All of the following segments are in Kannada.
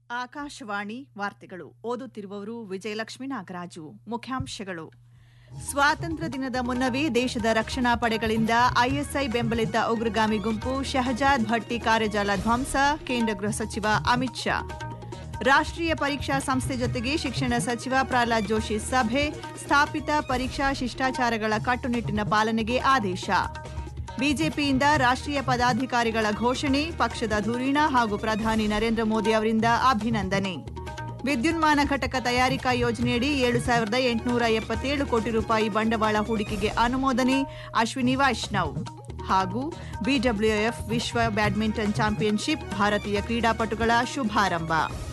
ಆಕಾಶವಾಣಿ ವಾರ್ತೆಗಳು ಓದುತ್ತಿರುವವರು ವಿಜಯಲಕ್ಷ್ಮಿ ನಾಗರಾಜು ಮುಖ್ಯಾಂಶಗಳು ಸ್ವಾತಂತ್ರ್ಯ ದಿನದ ಮುನ್ನವೇ ದೇಶದ ರಕ್ಷಣಾ ಪಡೆಗಳಿಂದ ಐಎಸ್ಐ ಬೆಂಬಲಿತ ಉಗ್ರಗಾಮಿ ಗುಂಪು ಶಹಜಾದ್ ಭಟ್ಟಿ ಕಾರ್ಯಜಾಲ ಧ್ವಂಸ ಕೇಂದ್ರ ಗೃಹ ಸಚಿವ ಅಮಿತ್ ಶಾ ರಾಷ್ಟ್ರೀಯ ಪರೀಕ್ಷಾ ಸಂಸ್ಥೆ ಜೊತೆಗೆ ಶಿಕ್ಷಣ ಸಚಿವ ಪ್ರಹ್ಲಾದ್ ಜೋಶಿ ಸಭೆ ಸ್ಥಾಪಿತ ಪರೀಕ್ಷಾ ಶಿಷ್ಟಾಚಾರಗಳ ಕಟ್ಟುನಿಟ್ಟಿನ ಪಾಲನೆಗೆ ಆದೇಶ ಬಿಜೆಪಿಯಿಂದ ರಾಷ್ಟ್ರೀಯ ಪದಾಧಿಕಾರಿಗಳ ಘೋಷಣೆ ಪಕ್ಷದ ಧುರೀಣ ಹಾಗೂ ಪ್ರಧಾನಿ ನರೇಂದ್ರ ಮೋದಿ ಅವರಿಂದ ಅಭಿನಂದನೆ ವಿದ್ಯುನ್ಮಾನ ಘಟಕ ತಯಾರಿಕಾ ಯೋಜನೆಯಡಿ ಏಳು ಸಾವಿರದ ಎಂಟುನೂರ ಎಪ್ಪತ್ತೇಳು ಕೋಟಿ ರೂಪಾಯಿ ಬಂಡವಾಳ ಹೂಡಿಕೆಗೆ ಅನುಮೋದನೆ ಅಶ್ವಿನಿ ವೈಷ್ಣವ್ ಹಾಗೂ ಬಿಡಬ್ಲ್ಯೂಎಫ್ ವಿಶ್ವ ಬ್ಯಾಡ್ಮಿಂಟನ್ ಚಾಂಪಿಯನ್ಶಿಪ್ ಭಾರತೀಯ ಕ್ರೀಡಾಪಟುಗಳ ಶುಭಾರಂಭ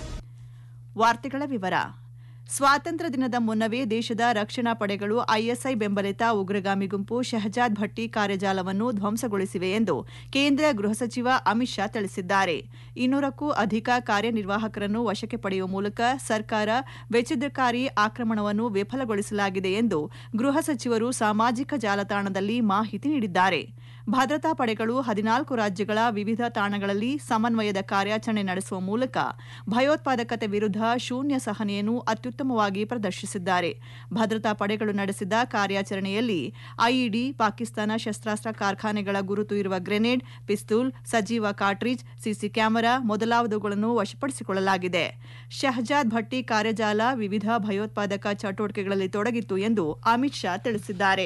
ವಾರ್ತೆಗಳ ವಿವರ ಸ್ವಾತಂತ್ರ್ಯ ದಿನದ ಮುನ್ನವೇ ದೇಶದ ರಕ್ಷಣಾ ಪಡೆಗಳು ಐಎಸ್ಐ ಬೆಂಬಲಿತ ಉಗ್ರಗಾಮಿ ಗುಂಪು ಶಹಜಾದ್ ಭಟ್ಟಿ ಕಾರ್ಯಜಾಲವನ್ನು ಧ್ವಂಸಗೊಳಿಸಿವೆ ಎಂದು ಕೇಂದ್ರ ಗೃಹ ಸಚಿವ ಅಮಿತ್ ಶಾ ತಿಳಿಸಿದ್ದಾರೆ ಇನ್ನೂರಕ್ಕೂ ಅಧಿಕ ಕಾರ್ಯನಿರ್ವಾಹಕರನ್ನು ವಶಕ್ಕೆ ಪಡೆಯುವ ಮೂಲಕ ಸರ್ಕಾರ ವೆಚ್ಚದಕಾರಿ ಆಕ್ರಮಣವನ್ನು ವಿಫಲಗೊಳಿಸಲಾಗಿದೆ ಎಂದು ಗೃಹ ಸಚಿವರು ಸಾಮಾಜಿಕ ಜಾಲತಾಣದಲ್ಲಿ ಮಾಹಿತಿ ನೀಡಿದ್ದಾರೆ ಭದ್ರತಾ ಪಡೆಗಳು ಹದಿನಾಲ್ಕು ರಾಜ್ಯಗಳ ವಿವಿಧ ತಾಣಗಳಲ್ಲಿ ಸಮನ್ವಯದ ಕಾರ್ಯಾಚರಣೆ ನಡೆಸುವ ಮೂಲಕ ಭಯೋತ್ಪಾದಕತೆ ವಿರುದ್ಧ ಶೂನ್ಯ ಸಹನೆಯನ್ನು ಅತ್ಯುತ್ತಮವಾಗಿ ಪ್ರದರ್ಶಿಸಿದ್ದಾರೆ ಭದ್ರತಾ ಪಡೆಗಳು ನಡೆಸಿದ ಕಾರ್ಯಾಚರಣೆಯಲ್ಲಿ ಐಇಡಿ ಪಾಕಿಸ್ತಾನ ಶಸ್ತ್ರಾಸ್ತ್ರ ಕಾರ್ಖಾನೆಗಳ ಗುರುತು ಇರುವ ಗ್ರೆನೇಡ್ ಪಿಸ್ತೂಲ್ ಸಜೀವ ಕಾರ್ಟ್ರಿಜ್ ಸಿಸಿ ಕ್ಯಾಮೆರಾ ಮೊದಲಾದವುಗಳನ್ನು ವಶಪಡಿಸಿಕೊಳ್ಳಲಾಗಿದೆ ಶಹಜಾದ್ ಭಟ್ಟಿ ಕಾರ್ಯಜಾಲ ವಿವಿಧ ಭಯೋತ್ಪಾದಕ ಚಟುವಟಿಕೆಗಳಲ್ಲಿ ತೊಡಗಿತ್ತು ಎಂದು ಅಮಿತ್ ಶಾ ತಿಳಿಸಿದ್ದಾರೆ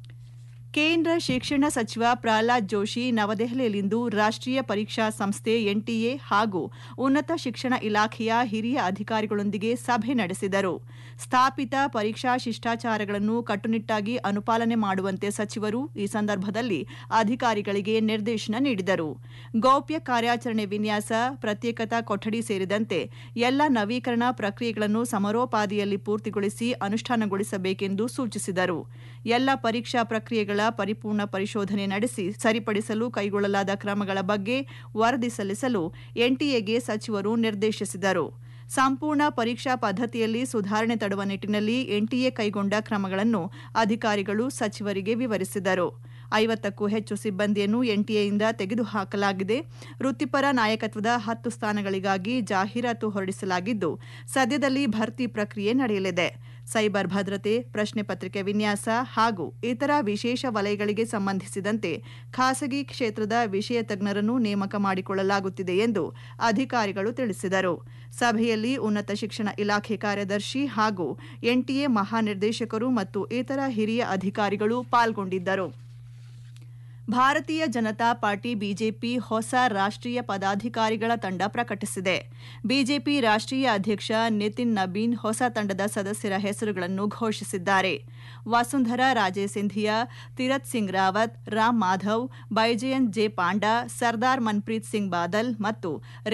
ಕೇಂದ್ರ ಶಿಕ್ಷಣ ಸಚಿವ ಪ್ರಹ್ಲಾದ್ ಜೋಶಿ ನವದೆಹಲಿಯಲ್ಲಿಂದು ರಾಷ್ಟ್ರೀಯ ಪರೀಕ್ಷಾ ಸಂಸ್ಥೆ ಎನ್ಟಿಎ ಹಾಗೂ ಉನ್ನತ ಶಿಕ್ಷಣ ಇಲಾಖೆಯ ಹಿರಿಯ ಅಧಿಕಾರಿಗಳೊಂದಿಗೆ ಸಭೆ ನಡೆಸಿದರು ಸ್ಥಾಪಿತ ಪರೀಕ್ಷಾ ಶಿಷ್ಟಾಚಾರಗಳನ್ನು ಕಟ್ಟುನಿಟ್ಟಾಗಿ ಅನುಪಾಲನೆ ಮಾಡುವಂತೆ ಸಚಿವರು ಈ ಸಂದರ್ಭದಲ್ಲಿ ಅಧಿಕಾರಿಗಳಿಗೆ ನಿರ್ದೇಶನ ನೀಡಿದರು ಗೌಪ್ಯ ಕಾರ್ಯಾಚರಣೆ ವಿನ್ಯಾಸ ಪ್ರತ್ಯೇಕತಾ ಕೊಠಡಿ ಸೇರಿದಂತೆ ಎಲ್ಲ ನವೀಕರಣ ಪ್ರಕ್ರಿಯೆಗಳನ್ನು ಸಮರೋಪಾದಿಯಲ್ಲಿ ಪೂರ್ತಿಗೊಳಿಸಿ ಅನುಷ್ಠಾನಗೊಳಿಸಬೇಕೆಂದು ಸೂಚಿಸಿದರು ಎಲ್ಲ ಪರೀಕ್ಷಾ ಪ್ರಕ್ರಿಯೆಗಳ ಪರಿಪೂರ್ಣ ಪರಿಶೋಧನೆ ನಡೆಸಿ ಸರಿಪಡಿಸಲು ಕೈಗೊಳ್ಳಲಾದ ಕ್ರಮಗಳ ಬಗ್ಗೆ ವರದಿ ಸಲ್ಲಿಸಲು ಎನ್ಟಿಎಗೆ ಸಚಿವರು ನಿರ್ದೇಶಿಸಿದರು ಸಂಪೂರ್ಣ ಪರೀಕ್ಷಾ ಪದ್ಧತಿಯಲ್ಲಿ ಸುಧಾರಣೆ ತರುವ ನಿಟ್ಟಿನಲ್ಲಿ ಎನ್ಟಿಎ ಕೈಗೊಂಡ ಕ್ರಮಗಳನ್ನು ಅಧಿಕಾರಿಗಳು ಸಚಿವರಿಗೆ ವಿವರಿಸಿದರು ಐವತ್ತಕ್ಕೂ ಹೆಚ್ಚು ಸಿಬ್ಬಂದಿಯನ್ನು ಎನ್ಟಿಎಯಿಂದ ತೆಗೆದುಹಾಕಲಾಗಿದೆ ವೃತ್ತಿಪರ ನಾಯಕತ್ವದ ಹತ್ತು ಸ್ಥಾನಗಳಿಗಾಗಿ ಜಾಹೀರಾತು ಹೊರಡಿಸಲಾಗಿದ್ದು ಸದ್ಯದಲ್ಲಿ ಭರ್ತಿ ಪ್ರಕ್ರಿಯೆ ನಡೆಯಲಿದೆ ಸೈಬರ್ ಭದ್ರತೆ ಪ್ರಶ್ನೆ ಪತ್ರಿಕೆ ವಿನ್ಯಾಸ ಹಾಗೂ ಇತರ ವಿಶೇಷ ವಲಯಗಳಿಗೆ ಸಂಬಂಧಿಸಿದಂತೆ ಖಾಸಗಿ ಕ್ಷೇತ್ರದ ವಿಷಯ ತಜ್ಞರನ್ನು ನೇಮಕ ಮಾಡಿಕೊಳ್ಳಲಾಗುತ್ತಿದೆ ಎಂದು ಅಧಿಕಾರಿಗಳು ತಿಳಿಸಿದರು ಸಭೆಯಲ್ಲಿ ಉನ್ನತ ಶಿಕ್ಷಣ ಇಲಾಖೆ ಕಾರ್ಯದರ್ಶಿ ಹಾಗೂ ಎನ್ಟಿಎ ಮಹಾನಿರ್ದೇಶಕರು ಮತ್ತು ಇತರ ಹಿರಿಯ ಅಧಿಕಾರಿಗಳು ಪಾಲ್ಗೊಂಡಿದ್ದರು ಭಾರತೀಯ ಜನತಾ ಪಾರ್ಟಿ ಬಿಜೆಪಿ ಹೊಸ ರಾಷ್ಟ್ರೀಯ ಪದಾಧಿಕಾರಿಗಳ ತಂಡ ಪ್ರಕಟಿಸಿದೆ ಬಿಜೆಪಿ ರಾಷ್ಟ್ರೀಯ ಅಧ್ಯಕ್ಷ ನಿತಿನ್ ನಬೀನ್ ಹೊಸ ತಂಡದ ಸದಸ್ಯರ ಹೆಸರುಗಳನ್ನು ಘೋಷಿಸಿದ್ದಾರೆ ವಸುಂಧರಾ ರಾಜೇ ಸಿಂಧಿಯಾ ತೀರತ್ ಸಿಂಗ್ ರಾವತ್ ರಾಮ್ ಮಾಧವ್ ಬೈಜಯಂತ್ ಜೆ ಪಾಂಡಾ ಸರ್ದಾರ್ ಮನ್ಪ್ರೀತ್ ಸಿಂಗ್ ಬಾದಲ್ ಮತ್ತು